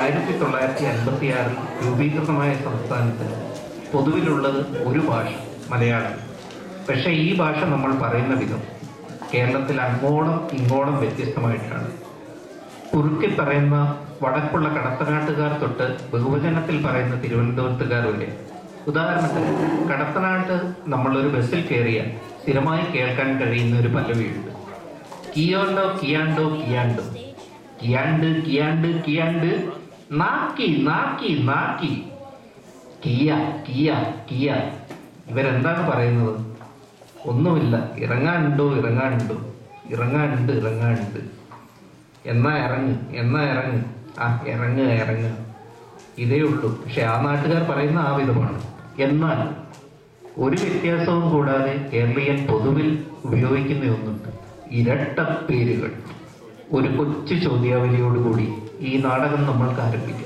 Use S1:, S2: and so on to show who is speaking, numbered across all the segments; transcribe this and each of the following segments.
S1: ആയിരത്തി തൊള്ളായിരത്തി അൻപത്തി ആറിൽ രൂപീകൃതമായ സംസ്ഥാനത്ത് പൊതുവിലുള്ളത് ഒരു ഭാഷ മലയാളം പക്ഷേ ഈ ഭാഷ നമ്മൾ പറയുന്ന വിധം കേരളത്തിൽ അങ്ങോളം ഇങ്ങോളം വ്യത്യസ്തമായിട്ടാണ് കുറുക്കി പറയുന്ന വടക്കുള്ള കടത്തനാട്ടുകാർ തൊട്ട് ബഹുവചനത്തിൽ പറയുന്ന തിരുവനന്തപുരത്തുകാർ വരെ ഉദാഹരണത്തിന് കടത്തനാട്ട് നമ്മളൊരു ബസ്സിൽ കയറിയാൽ സ്ഥിരമായി കേൾക്കാൻ കഴിയുന്ന ഒരു പല്ലവിയുണ്ട് കിയോണ്ടോ കിയാണ്ടോ കിയാണ്ടോ കിയാണ്ട് കിയാണ്ട് കിയാണ്ട് നാക്കി നാക്കി നാക്കി കിയ കിയ കിയ ഇവരെന്താണ് പറയുന്നത് ഒന്നുമില്ല ഇറങ്ങാനുണ്ടോ ഇറങ്ങാനുണ്ടോ ഇറങ്ങാനുണ്ട് ഇറങ്ങാനുണ്ട് എന്നാ ഇറങ്ങ് എന്നാ ഇറങ്ങ് ആ ഇറങ്ങ് ഇറങ്ങ് ഇതേ ഉള്ളൂ പക്ഷെ ആ നാട്ടുകാർ പറയുന്ന ആ വിധമാണ് എന്നാൽ ഒരു വ്യത്യാസവും കൂടാതെ കേരളീയൻ പൊതുവിൽ ഉപയോഗിക്കുന്ന ഒന്നുണ്ട് ഇരട്ട പേരുകൾ ഒരു കൊച്ചു ചോദ്യാവലിയോടുകൂടി ഈ നാടകം നമ്മൾക്ക് ആരംഭിക്കാം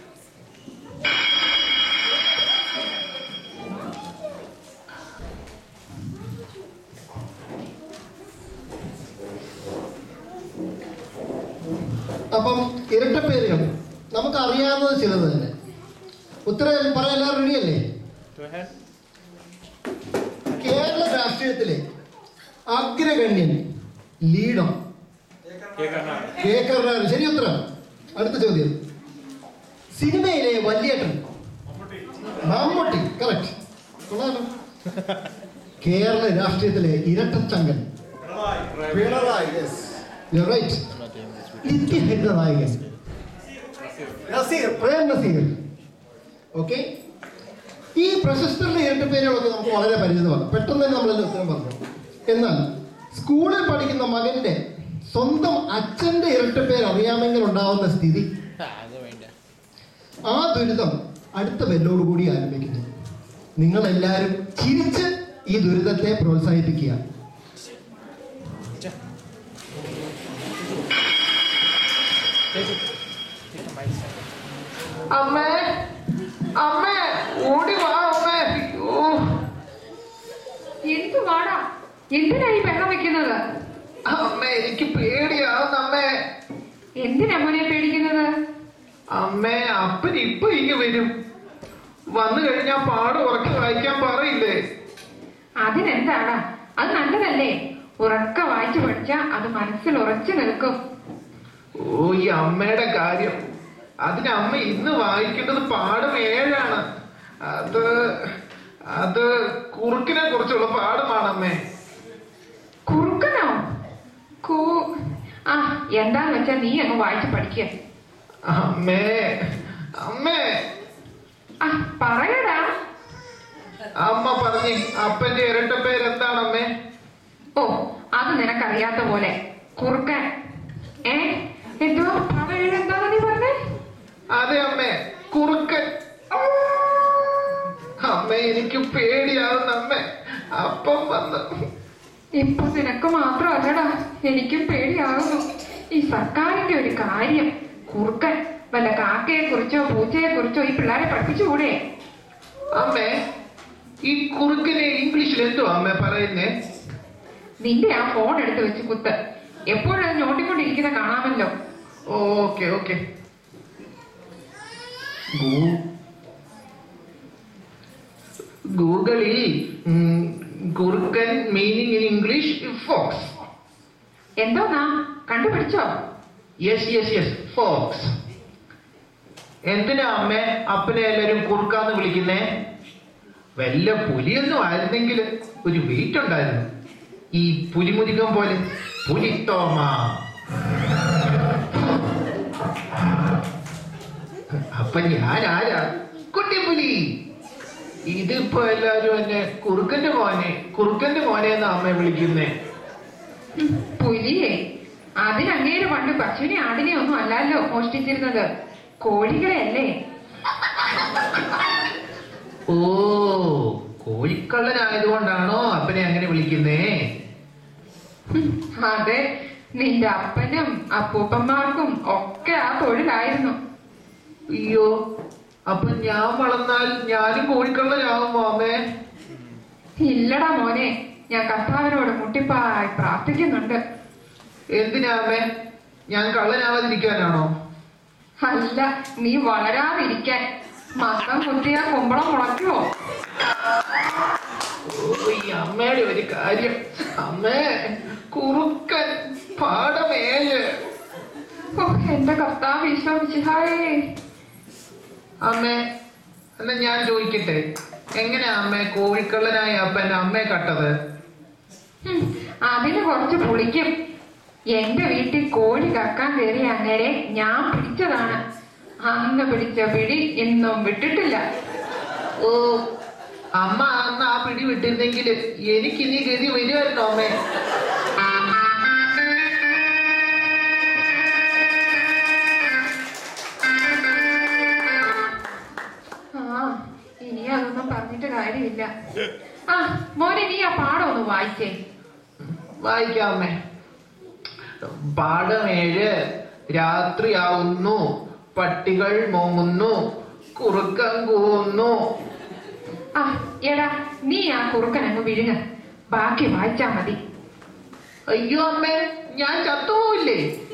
S2: അപ്പം ഇരട്ടപ്പേരുകൾ നമുക്ക് അറിയാവുന്നത് ചിലത് തന്നെ ഉത്തരം പറയാൻ എല്ലാവരും റെഡിയല്ലേ കേരള രാഷ്ട്രീയത്തിലെ അഗ്രഗണ്യൻ ലീഡർ കെ കരുണാകരൻ ശരി ഉത്തരം അടുത്ത ചോദ്യം സിനിമയിലെ വല്യേട്ടൻ മമ്മൂട്ടി കറക്റ്റ് കൊള്ളാലോ കേരള രാഷ്ട്രീയത്തിലെ ഇരട്ടച്ചങ്കൻ
S3: പിണറായി yes.
S2: You're right. നിത്യഹരിത നായകൻ
S3: നസീർ
S2: പ്രേം നസീർ ഓക്കെ ഈ പ്രശസ്തരുടെ ഇരട്ടപ്പേരുകളൊക്കെ നമുക്ക് വളരെ പരിചിതമാണ് പെട്ടെന്ന് തന്നെ നമ്മളെല്ലാം ഉത്തരം പറഞ്ഞു എന്നാൽ സ്കൂളിൽ പഠിക്കുന്ന മകന്റെ സ്വന്തം അച്ഛന്റെ ഇരട്ടപ്പേര് അറിയാമെങ്കിൽ ഉണ്ടാവുന്ന സ്ഥിതി ആ ദുരിതം അടുത്ത വെല്ലോടുകൂടി ആരംഭിക്കുന്നു നിങ്ങൾ എല്ലാവരും ചിരിച്ച് ഈ ദുരിതത്തെ പ്രോത്സാഹിപ്പിക്കുക
S1: അമ്മേ അമ്മേ ഓടി വാ അമ്മേ അയ്യോ
S4: എന്തു വാടാ എന്തിനാ ഈ ബഹളം വെക്കുന്നത്
S1: അമ്മ എനിക്ക് പേടിയാവുന്ന അമ്മേ
S4: എന്തിനാ മോനെ പേടിക്കുന്നത്
S1: അമ്മേ അപ്പൻ ഇപ്പൊ ഇങ്ങ് വരും വന്നു കഴിഞ്ഞാ പാട് ഉറക്കി വായിക്കാൻ പറയില്ലേ
S4: അതിനെന്താടാ അത് നല്ലതല്ലേ ഉറക്ക വായിച്ചു പഠിച്ചാ അത് മനസ്സിൽ ഉറച്ചു നിൽക്കും
S1: ഓ ഈ അമ്മയുടെ കാര്യം അതിന് അമ്മ ഇന്ന് വായിക്കേണ്ടത് പാഠം ഏഴാണ് അത് അത് കുറുക്കിനെ കുറിച്ചുള്ള പാഠമാണ് അമ്മേ
S4: കുറുക്കനോ കൂ ആ എന്താന്ന് വെച്ചാ നീ അങ്ങ് വായിച്ചു പഠിക്ക
S1: അമ്മേ അമ്മേ
S4: ആ പറയടാ
S1: അമ്മ പറഞ്ഞു അപ്പന്റെ ഇരട്ട പേര് എന്താണ് അമ്മേ
S4: ഓ അത് നിനക്കറിയാത്ത പോലെ കുറുക്കൻ ഏ എന്തോ അവയുടെ എന്താന്ന് നീ പറഞ്ഞേ
S1: അതെ അമ്മേ കുറുക്കൻ അമ്മ എനിക്ക് പേടിയാവുന്ന അമ്മേ അപ്പം വന്ന്
S4: ഇപ്പൊ നിനക്ക് മാത്രമല്ലടാ എനിക്കും പേടിയാകുന്നു ഈ സർക്കാരിന്റെ ഒരു കാര്യം കുറുക്കൻ വല്ല കാക്കയെ കുറിച്ചോ പൂച്ചയെ കുറിച്ചോ ഈ പിള്ളേരെ പഠിപ്പിച്ചുകൂടെ
S1: അമ്മേ ഈ കുറുക്കിനെ ഇംഗ്ലീഷിൽ എന്തോ അമ്മേ പറയുന്നേ
S4: നിന്റെ ആ ഫോൺ എടുത്ത് വെച്ച് കുത്ത് എപ്പോഴും അത് ഞോട്ടിക്കൊണ്ടിരിക്കുന്ന കാണാമല്ലോ
S1: ഓക്കെ ഓക്കെ ഗൂഗിളിൽ ഉം, കുറുക്കൻ മീനിങ് ഇൻ ഇംഗ്ലീഷ് ഫോക്സ്
S4: എന്തോന്നാ കണ്ടുപിടിച്ചോ
S1: യെസ് യെസ് യെസ് ഫോക്സ് എന്തിനാ അമ്മേ അപ്പനെ എല്ലാരും കുറുക്കാന്ന് വിളിക്കുന്നേ വല്ല പുലിയൊന്നും ആയിരുന്നെങ്കിൽ ഒരു വെയിറ്റ് ഉണ്ടായിരുന്നു ഈ പുലിമുരുകം പോലെ പുലിത്തോമ അപ്പൊ ഞാൻ ആരാ കുട്ടിപ്പുലി ഇതിപ്പോ എല്ലാരും എന്നെ കുറുക്കന്റെ മോനെ കുറുക്കന്റെ മോനെ എന്നാ അമ്മ വിളിക്കുന്നേ
S4: ഉം, പുലിയെ അതിനങ്ങേര് പണ്ട് പശുവിനെ ആടിനെ ഒന്നും അല്ലല്ലോ മോഷ്ടിച്ചിരുന്നത് കോഴികളെ അല്ലേ
S1: ഓ കോഴിക്കള്ളനായതുകൊണ്ടാണോ അപ്പനെ അങ്ങനെ വിളിക്കുന്നേ
S4: ഉം, അതെ നിന്റെ അപ്പനും അപ്പൂപ്പന്മാർക്കും ഒക്കെ ആ തൊഴിലായിരുന്നു
S1: അയ്യോ അപ്പൊ ഞാൻ വളർന്നാൽ ഞാനും കോഴിക്കള്ളനാവുമോ അമ്മേ
S4: ഇല്ലടാ മോനെ ഞാൻ കർത്താവിനോട് മുട്ടിപ്പായി പ്രാർത്ഥിക്കുന്നുണ്ട്
S1: എന്തിനാ അമ്മേ ഞാൻ കള്ളനാവാതിരിക്കാനാണോ
S4: അല്ല നീ വളരാതിരിക്കാൻ മക്കം കുത്തിയാ കുമ്പളം മുളയ്ക്കുമോ
S1: ഓ, ഈ അമ്മയുടെ ഒരു കാര്യം അമ്മേ കുറുക്കൻ പാടമേഴ്
S4: ഓ എന്റെ കർത്താവ് ഈശോ മിശിഹായേ
S1: അമ്മേ എന്നാ ഞാൻ ചോദിക്കട്ടെ എങ്ങനെയാ അമ്മേ കോഴിക്കള്ളനായ അപ്പൻ അമ്മയെ കട്ടത്
S4: ഹും, അതിന് കുറച്ച് പുളിക്കും എന്റെ വീട്ടിൽ കോഴി കക്കാൻ കയറി അങ്ങനെ ഞാൻ പിടിച്ചതാണ് അന്ന് പിടിച്ച പിടി ഇന്നും വിട്ടിട്ടില്ല
S1: ഓ അമ്മ അന്ന് ആ പിടി വിട്ടിരുന്നെങ്കിൽ എനിക്ക് ഇനി ഗതി വരുമായിരുന്നോ അമ്മേ
S4: ആ ഇനി അതൊന്നും പറഞ്ഞിട്ട് കാര്യമില്ല ആ മോനെ നീ ആ പാഠം ഒന്ന് വായിച്ചേ
S1: വായിക്കാം അമ്മേ പാഠമേഴ് രാത്രിയാവുന്നു പട്ടികൾ മോങ്ങുന്നു കുറുക്കൻ കൂവുന്നു
S4: ആ എടാ നീ ആ കുറുക്കൻ അങ്ങ് വിഴുങ്ങ ബാക്കി വായിച്ചാ മതി
S1: അയ്യോ അമ്മേ ഞാൻ ചത്തുപോയില്ലേ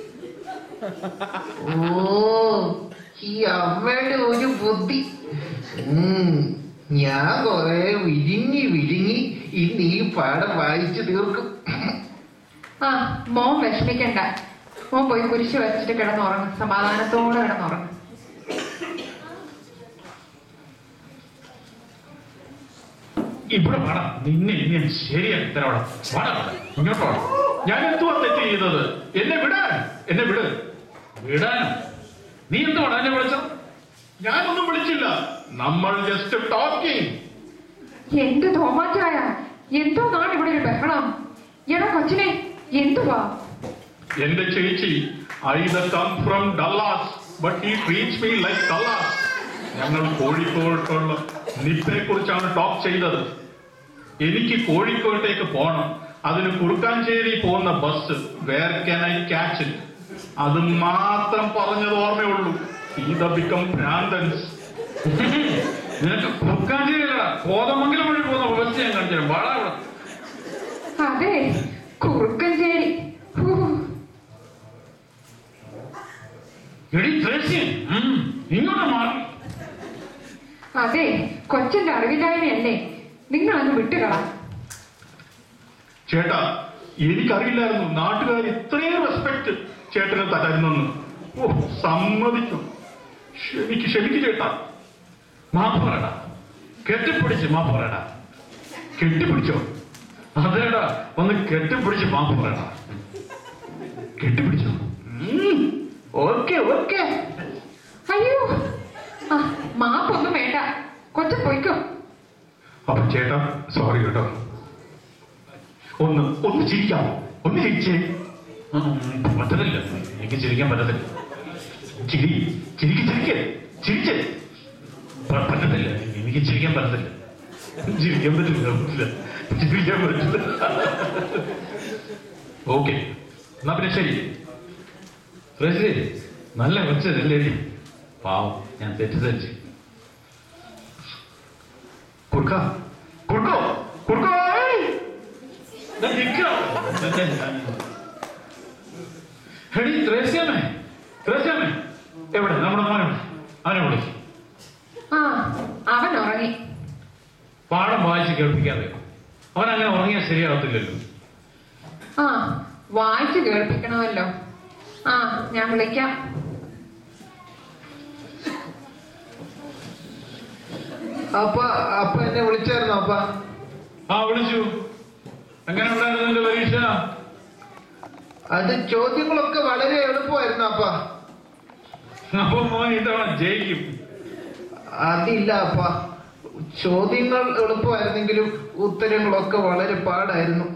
S1: ഓ ഈ അമ്മയുടെ ഒരു ബുദ്ധി ഉം, ഞാൻ കൊറേ വിഴുങ്ങി വിഴുങ്ങി ഇന്ന് ഈ പാഠം വായിച്ചു തീർക്കും
S4: ആ മോൻ വിഷമിക്കണ്ട മോൻ പോയി കുരിശ് വരച്ചിട്ട് കിടന്നുറങ്ങും സമാധാനത്തോടെ കിടന്നുറങ്ങും
S5: ഇവിടെ വേണം നിന്നെ ഇനി ഞാൻ ശരിയാക്കി തരാം വേണം ഇങ്ങോട്ട് വേണം ഞാൻ എന്തുവാ തെറ്റ് ചെയ്തത് എന്നെ വിടാൻ എന്നെ വിട് വിടാനും നീ എന്തുവാണ് എന്നെ വിളിച്ചത് ഞാനൊന്നും വിളിച്ചില്ല നമ്മൾ ജസ്റ്റ് ടോക്കിംഗ്
S4: എന്ത് തോമാറ്റായ എന്തോ നാട് ഇവിടെ ഒരു ബഹളം എടാ കൊച്ചിനെ എന്തുവാ
S5: എന്റെ ചേച്ചി either come from Dallas but ഈ ട്രീറ്റ്സ് മീ ലൈക്ക് ഡല്ലാസ് ഞങ്ങൾ കോഴിക്കോട്ടുള്ള നിപ്പയെ കുറിച്ചാണ് ടോക്ക് ചെയ്തത് എനിക്ക് കോഴിക്കോട്ടേക്ക് പോകണം അതിന് കുറുക്കാഞ്ചേരി പോകുന്ന bus where can I catch അത് മാത്രം പറഞ്ഞത് ഓർമ്മയുള്ളൂ ഈത ബിക്കം ഭ്രാന്തൻസ് നിനക്ക് കുറുക്കാഞ്ചേരിയല്ലടാ കോതമംഗലം വഴി പോകുന്ന ബസ് ഞാൻ കാണിച്ചു തരാം. വാടാ ഇവിടെ.
S4: അതെ കുറുക്കഞ്ചേരി ഹൂ.
S5: എടി ത്രേസ്യൻ, ഉം, ഇങ്ങോട്ട് മാറി
S4: അതെ കൊച്ചിന്റെ അറിവില്ലായ്മയല്ലേ നിങ്ങൾ അങ്ങ് വിട്ടുകളാം
S5: ചേട്ടാ എനിക്കറിയില്ലായിരുന്നു നാട്ടുകാർ ഇത്രയും റെസ്പെക്ട് ചേട്ടന് തരുന്നെന്ന് ഓ സമ്മതിക്കും ക്ഷമിക്ക് ക്ഷമിക്ക് ചേട്ടാ മാപ്പ് പറയടാ കെട്ടിപ്പിടിച്ച് മാപ്പ് പറയടാ കെട്ടിപ്പിടിച്ചോ അതേടാ ഒന്ന് കെട്ടിപ്പിടിച്ച് മാപ്പ് പറയടാ കെട്ടിപ്പിടിച്ചോ
S1: ഓക്കെ ഓക്കെ
S4: അയ്യോ ആ മാപ്പൊന്നും വേണ്ട കൊച്ചു പൊയ്ക്കോ
S5: അപ്പൊ ചേട്ടാ സോറി കേട്ടോ ഒന്ന് ഒന്ന് ചിരിക്കാമോ ഒന്ന് ചിരിച്ചേ ഉം, പറ്റത്തില്ല എനിക്ക് ചിരിക്കാൻ പറ്റത്തില്ല ചിരി ചിരിക്ക് ചിരിക്ക് ചിരിച്ച് പ- പറ്റത്തില്ല എനിക്ക് ചിരിക്കാൻ പറ്റത്തില്ല ചിരിക്കാൻ പറ്റില്ല പറ്റില്ല ചിരിക്കാൻ പറ്റില്ല ഓക്കെ എന്നാ പിന്നെ ശരി റസി നല്ല വെച്ചതല്ലേ പാവം ഞാൻ തെറ്റിദ്ധരിച്ചു കുറുക്ക കുറുക്കോ കുറുക്കോ ഏയ്! ദാ നിക്കോ. എടീ ത്രേസ്യാമേ ത്രേസ്യാമേ എവിടെ നമ്മുടെ മോനെ അവനെ വിളിച്ചു
S4: ആ അവൻ ഉറങ്ങി
S5: പാഠം വായിച്ച് കേൾപ്പിക്കാതെ അവൻ അങ്ങനെ ഉറങ്ങിയാൽ ശരിയാവത്തില്ലല്ലോ
S4: ആ വായിച്ചു കേൾപ്പിക്കണമല്ലോ ആ ഞാൻ വിളിക്കാം
S1: അപ്പ അപ്പ എന്നെ വിളിച്ചായിരുന്നോ അപ്പ
S5: ആ വിളിച്ചു എങ്ങനെ ഉണ്ടായിരുന്നു നിന്റെ പരീക്ഷ
S1: അത് ചോദ്യങ്ങളൊക്കെ വളരെ എളുപ്പമായിരുന്നു അപ്പ
S5: അപ്പൊ മോൻ ഇത്തവണ ജയിക്കും
S1: അതില്ല അപ്പ ചോദ്യങ്ങൾ എളുപ്പമായിരുന്നെങ്കിലും ഉത്തരങ്ങളൊക്കെ വളരെ പാടായിരുന്നു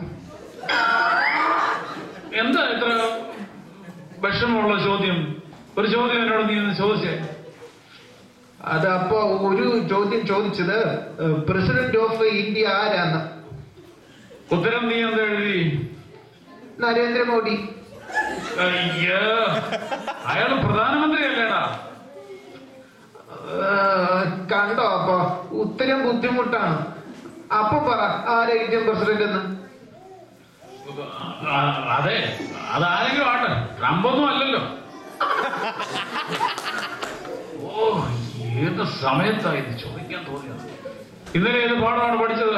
S5: എന്താ ഇത്ര വിഷമമുള്ള ചോദ്യം ഒരു ചോദ്യം എന്നോട് നീ ഒന്ന് ചോദിച്ചേ
S1: അത് അപ്പൊ ഒരു ചോദ്യം ചോദിച്ചത് പ്രസിഡന്റ് ഓഫ് ഇന്ത്യ ആരാന്ന്
S5: ഉത്തരം നീ എന്താ എഴുതി
S1: നരേന്ദ്രമോദി
S5: അയ്യോ അയാൾ പ്രധാനമന്ത്രി അല്ലേടാ
S1: ഏഹ്, കണ്ടോ അപ്പൊ ഉത്തരം ബുദ്ധിമുട്ടാണ് അപ്പൊ പറ ആരാ ഇന്ത്യൻ പ്രസിഡന്റ് എന്ന്
S5: ആ, അതെ അതാരെങ്കിലും ആട്ടെ ട്രംപൊന്നും അല്ലല്ലോ ഓ ഏത് സമയത്തായി ഇത് ചോദിക്കാൻ തോന്നിയത് ഇന്നലെ ഏത് പാഠമാണ് പഠിച്ചത്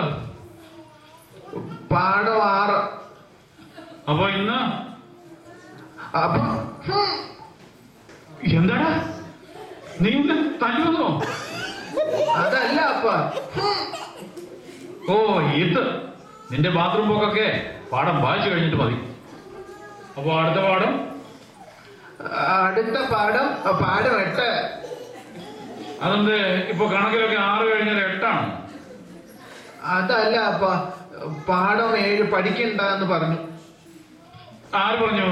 S1: പാഠം ആറ്
S5: അപ്പൊ ഇന്ന്
S1: അപ്പൊ ഹും,
S5: എന്താടാ നീ ഇന്ന് തല്ലുന്നോ
S1: അതല്ല അപ്പ ഹും,
S5: ഓ ഇത് നിന്റെ ബാത്റൂം പോക്കൊക്കെ പാഠം വായിച്ചു കഴിഞ്ഞിട്ട് മതി അപ്പൊ അടുത്ത പാഠം
S1: അടുത്ത പാഠം പാഠം എട്ട്
S5: അതെന്ത് ഇപ്പൊ കണക്കിലൊക്കെ ആറ് കഴിഞ്ഞാൽ എട്ടാണ്
S1: അതല്ല അപ്പ പാഠം ഏഴ് പഠിക്കണ്ട എന്ന് പറഞ്ഞു
S5: ആര് പറഞ്ഞു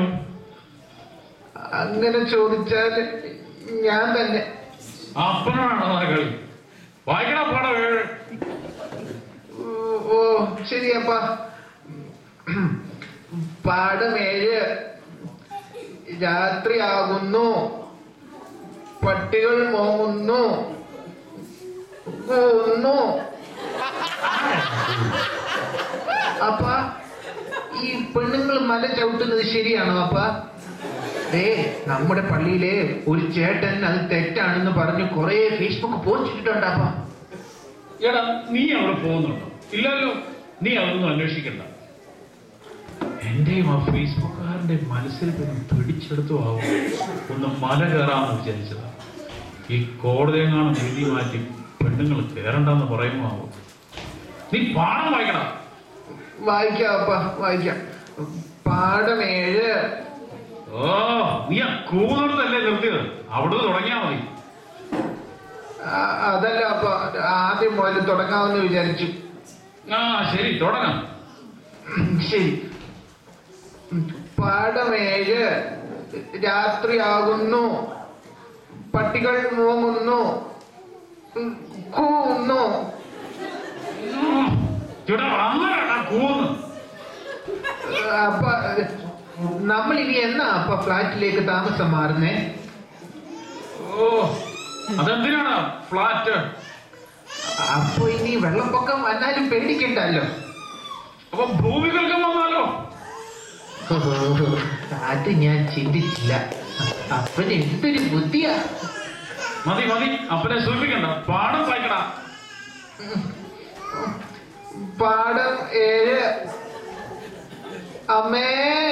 S1: അങ്ങനെ ചോദിച്ചാൽ ഞാൻ തന്നെ
S5: അപ്പനാണ് ആ കളി വായിക്കണ പാഠം ഏഴ്
S1: ഓ, ഓ ശരി അപ്പ പാഠം ഏഴ് രാത്രിയാകുന്നു പട്ടികൾ മോങ്ങുന്നു കൂന്നു അപ്പ ഈ പെണ്ണുങ്ങൾ മല ചവിട്ടുന്നത് ശരിയാണോ അപ്പ ഏ നമ്മുടെ പള്ളിയിലെ ഒരു ചേട്ടൻ അത് തെറ്റാണെന്ന് പറഞ്ഞ് കുറെ ഫേസ്ബുക്ക് പോസ്റ്റ് ഇട്ടിട്ടുണ്ട് അപ്പ
S5: എടാ നീ അവിടെ പോകുന്നുണ്ടോ ഇല്ലല്ലോ നീ അതൊന്നും അന്വേഷിക്കണ്ട എന്റെയും ആ ഫേസ്ബുക്കുകാരന്റെ മനസ്സിൽ പിന്നെ പിടിച്ചെടുത്തു ആവും ഒന്ന് മല കയറാമെന്ന് വിചാരിച്ചതാ ഈ കോടതിയെങ്ങാനും വിധി മാറ്റി പെണ്ണുങ്ങൾ കയറണ്ടെന്ന് പറയുമോ ആവും നീ പാഠം വായിക്കണം
S1: വായിക്കാം അപ്പ വായിക്കാം പാഠം ഏഴ്
S5: ഓ നീ ആ കൂന്നിടത്തല്ലേ നിർത്തിയത് അവിടുന്ന് തുടങ്ങിയാ മതി
S1: ആ- അതല്ല അപ്പ ആദ്യം മുതൽ തുടങ്ങാമെന്ന് വിചാരിച്ചു
S5: ആ ശരി തുടങ്ങാം
S1: ശരി പാഠം ഏഴ് രാത്രിയാകുന്നു പട്ടികൾ മൂങ്ങുന്നു കൂന്നു
S5: ചേട്ടാ അങ്ങനെയാ കൂന്ന്
S1: അപ്പ നമ്മൾ ഇനി എന്നാ അപ്പ ഫ്ലാറ്റിലേക്ക് താമസം മാറുന്നേ
S5: ഓ അതെന്തിനാണ് ഫ്ലാറ്റ്
S1: അപ്പൊ ഇനി വെള്ളപ്പൊക്കം വന്നാലും പേടിക്കണ്ടല്ലോ
S5: അപ്പൊ ഭൂമികൾക്കും വന്നാലോ
S1: അത് ഞാൻ ചിന്തിച്ചില്ല അപ്പന് എന്തൊരു ബുദ്ധിയാ
S5: മതി മതി അപ്പനെ സൂചിപ്പിക്കണ്ട പാഠം വായിക്കട
S1: പാഠം ഏഴ് അമ്മേ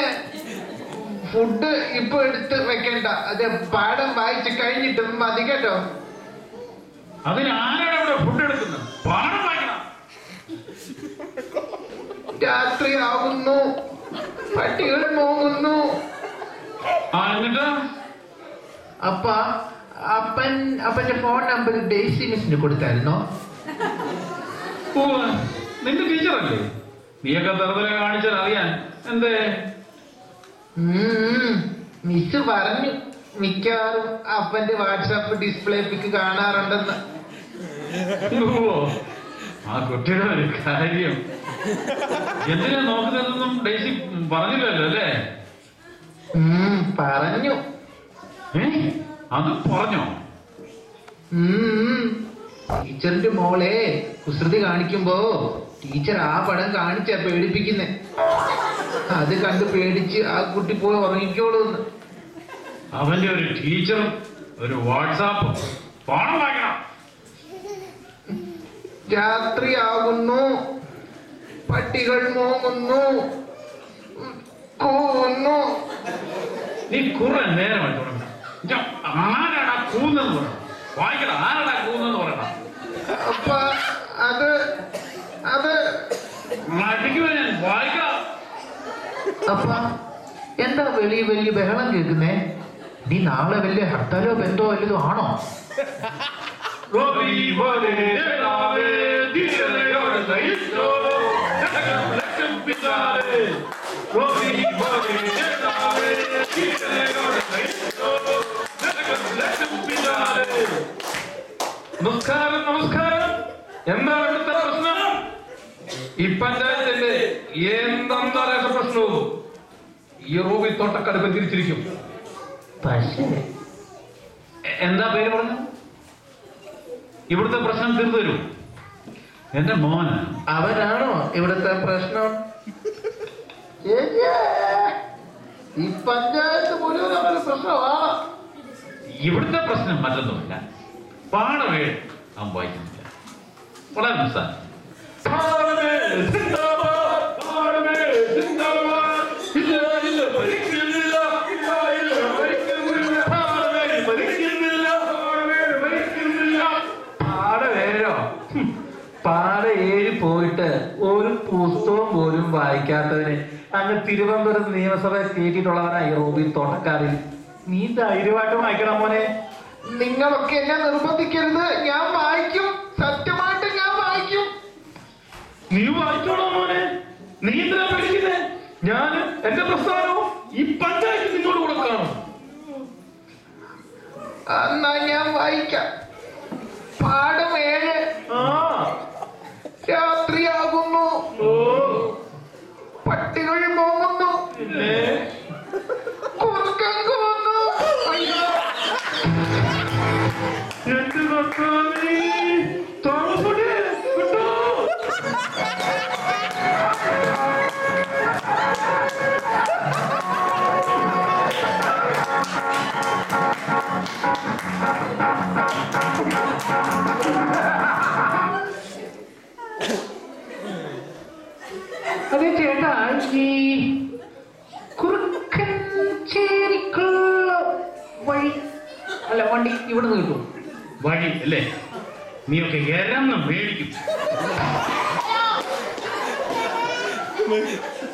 S1: ഫുഡ് ഇപ്പൊ എടുത്ത് വെക്കണ്ട അത് പാഠം വായിച്ച് കഴിഞ്ഞിട്ട് മതി കേട്ടോ
S5: അതിന് ആരാണ് ഇവിടെ ഫുഡ് എടുക്കുന്നത് പാഠം വായിക്കണം
S1: രാത്രിയാകുന്നു പട്ടികൾ മോങ്ങുന്നു
S5: ആ എന്നിട്ട്
S1: അപ്പ അപ്പൻ അപ്പന്റെ ഫോൺ നമ്പർ ഡെയ്സി മിസ്സിന് കൊടുത്തായിരുന്നോ
S5: ഓ നിന്റെ ടീച്ചറല്ലേ നീയൊക്കെ തെറുതല കാണിച്ചാൽ അറിയാൻ എന്തേ
S1: ഉം, മിസ് പറഞ്ഞു മിക്കവാറും അപ്പന്റെ വാട്സാപ്പ് ഡിസ്പ്ലേ പിക്ക് കാണാറുണ്ടെന്ന്
S5: ഓ ആ കുട്ടിയുടെ ഒരു കാര്യം എന്തിനാ നോക്കുന്നതെന്നും ഡേസി പറഞ്ഞില്ലല്ലോ അല്ലേ
S1: ഉം, പറഞ്ഞു
S5: ഏ അത് പറഞ്ഞോ
S1: ഉം, ടീച്ചറിന്റെ മോളെ കുസൃതി കാണിക്കുമ്പോ ടീച്ചർ ആ പടം കാണിച്ചാ പേടിപ്പിക്കുന്നെ അത് കണ്ട് പേടിച്ച് ആ കുട്ടി പോയി ഉറങ്ങിക്കോളൂന്ന്
S5: അവന്റെ ഒരു ടീച്ചർ ഒരു വാട്സാപ്പ് പാഠം വായിക്കണം
S1: രാത്രിയാകുന്നു പട്ടികൾ മോങ്ങുന്നു കൂന്നു
S5: നീ കുറെ നേരമായി തുടങ്ങണം ഇജ്ജ് ആരാടാ കൂന്നെന്ന് പറയണം വായിക്കട ആരാടാ കൂന്നെന്ന് പറയണം
S1: അപ്പ അത് അത്
S5: അടിക്കുവാ ഞാൻ വായിക്കണം
S1: അപ്പ എന്താ വലിയ വലിയ ബഹളം കേൾക്കുന്നേ നീ നാളെ വലിയ ഹർത്താലോ ബന്ധോ വല്ലതും ആണോ
S5: റോബിവോലെ ദേവാവേ ദിശലയോടെ നയിച്ചോ ലക്ഷം പിതാവേ റോബിവോലെ ദേവാവേ ദിശലയോടെ നയിച്ചോ ലക്ഷം പിതാവേ നമസ്കാരം നമസ്കാരം എന്താണ് ഇവിടുത്തെ പ്രശ്നം ഈ പഞ്ചായത്തിന്റെ എന്താണ് പ്രശ്നവും ഈ റൂബി തോട്ടക്കടുപ്പ് തിരിച്ചിരിക്കും
S1: പക്ഷേ
S5: എ- എന്താ പേര് പറഞ്ഞു ഇവിടുത്തെ പ്രശ്നം തീർന്നു തരൂ എന്റെ മോന്
S1: അവരാണോ ഇവിടുത്തെ പ്രശ്നം ശരിയാ. ഈ പഞ്ചായത്ത് മുഴുവൻ അവരുടെ പ്രശ്നമാണ്
S6: ഇവിടുത്തെ പ്രശ്നം മറ്റൊന്നുമില്ല പാടവേട് അവൻ വായിക്കുന്നില്ല വളരെ നിസ്സാരം പാടവേ, സിന്ദാബാദ്, പാടവേ, സിന്ദാബാദ്. ഇല്ല, ഇല്ല, ഭരിക്കുന്നില്ല. ഇല്ല, ഇല്ല, ഭരിക്കുന്നില്ല. പാടവേ, ഭരിക്കുന്നില്ല. പാടവേ, ഭരിക്കുന്നില്ല.
S7: പാടവേരോ പാട ഏഴ് പോയിട്ട് ഒരു പുസ്തകം പോലും വായിക്കാത്തതിന് അങ്ങ് തിരുവനന്തപുരം നിയമസഭ കയറ്റിയിട്ടുള്ളവനായി റോബി തോട്ടക്കാരിൽ നീ ധൈര്യമായിട്ട് വായിക്കണം മോനെ
S1: നിങ്ങളൊക്കെ എന്നെ നിർബന്ധിക്കരുത് ഞാൻ വായിക്കും സത്യമായിട്ട് ഞാൻ വായിക്കും
S5: നീ വായിച്ചോളാം മോനെ നീ എന്തിനാ പേടിക്കുന്നേ ഞാൻ എന്റെ പ്രസ്ഥാനവും ഈ പഞ്ചായത്ത് നിന്നോട് കൊടുക്കണം
S1: എന്നാ ഞാൻ വായിക്കാം പാഠം ഏഴ്
S5: ആ
S1: രാത്രിയാകുന്നു
S5: ഓ
S1: പട്ടികൾ പോകുന്നു
S5: പിന്നെ
S1: കുറുക്കൻ പോകുന്നു അയ്യോ
S5: എന്റെ കർത്താവേ, താമസമുണ്ട്, കേട്ടോ?
S1: അതെ ചേട്ടാ ഈ കുറുക്കൻ ചേരിക്കുള്ള വഴി അല്ല വണ്ടി ഇവിടുന്ന് കിട്ടും
S6: വഴി അല്ലേ നീയൊക്കെ എരന്ന് മേടിക്കും